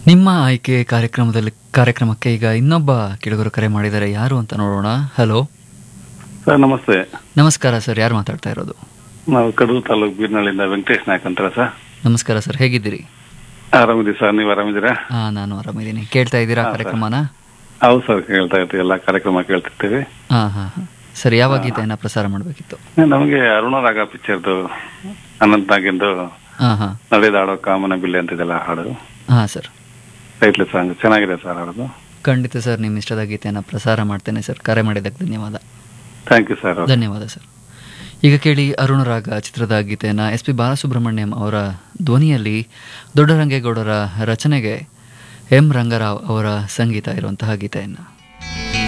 ನಿಮ್ಮ ಆಯ್ಕೆ ಕಾರ್ಯಕ್ರಮದಲ್ಲಿ ಕಾರ್ಯಕ್ರಮಕ್ಕೆ ಈಗ ಇನ್ನೊಬ್ಬ ಕೆಳಗರು ಕರೆ ಮಾಡಿದ್ದಾರೆ ಯಾರು ಅಂತ ನೋಡೋಣ ಹಲೋ ಸರ್ ನಮಸ್ತೆ ನಮಸ್ಕಾರ ಸರ್ ಯಾರು ಮಾತಾಡ್ತಾ ಇರೋದು ನಾವು ಕಡೂರು ತಾಲೂಕು ಬೀರ್ನಳ್ಳಿಯಿಂದ ವೆಂಕಟೇಶ್ ನಾಯಕ್ ಅಂತಾರ ಸರ್ ನಮಸ್ಕಾರ ಸರ್ ಹೇಗಿದ್ದೀರಿ ಆರಾಮಿದ್ದೀವಿ ಸರ್ ನೀವು ಆರಾಮಿದ್ದೀರಾ ಹಾ ನಾನು ಆರಾಮಿದ್ದೀನಿ ಕೇಳ್ತಾ ಇದ್ದೀರಾ ಹಾ, ಸರ್. ಕಾರ್ಯಕ್ರಮನ ಹೌದು ಸರ್ ಕೇಳ್ತಾ ಇರ್ತೀವಿ ಎಲ್ಲ ಕಾರ್ಯಕ್ರಮ ಕೇಳ್ತಿರ್ತೀವಿ ಹಾ ಹಾ ಹಾ ಸರ್ ಯಾವ ಗೀತೆಯನ್ನ ಪ್ರಸಾರ ಮಾಡಬೇಕಿತ್ತು ನಮಗೆ ಅರುಣ ರಾಗ ಪಿಕ್ಚರ್ದು ಅನಂತ್ ನಾಗಿಂದು ಹಾ ಹಾ ನಡೆದಾಡೋ ಕಾಮನ ಬಿಲ್ಲೆ ಅಂತಿದೆಲ್ಲ ಹಾಡು ಹಾ ಸರ್ ಟೈಟ್ಲ್ ಸಾಂಗ್ ಚೆನ್ನಾಗಿದೆ ಸರ್ ಹಾಡೋದು ಖಂಡಿತ ಸರ್ ನಿಮ್ಮ ಇಷ್ಟದ ಗೀತೆಯನ್ನ ಪ್ರಸಾರ ಮಾಡ್ತೇನೆ ಸರ್ ಕರೆ ಮಾಡಿದ್ದಕ್ಕೆ ಧನ್ಯವಾದ ಥ್ಯಾಂಕ್ ಯು ಸರ್ ಧನ್ಯವಾದ ಸರ್ ಈಗ ಕೇಳಿ ಅರುಣ ರಾಗ ಚಿತ್ರದ ಗೀತೆಯನ್ನು ಎಸ್ ಪಿ ಬಾಲಸುಬ್ರಹ್ಮಣ್ಯಂ ಅವರ ಧ್ವನಿಯಲ್ಲಿ ದೊಡ್ಡರಂಗೇಗೌಡರ ರಚನೆಗೆ ಎಂ ರಂಗರಾವ್ ಅವರ ಸಂಗೀತ ಇರುವಂತಹ ಗೀತೆಯನ್ನು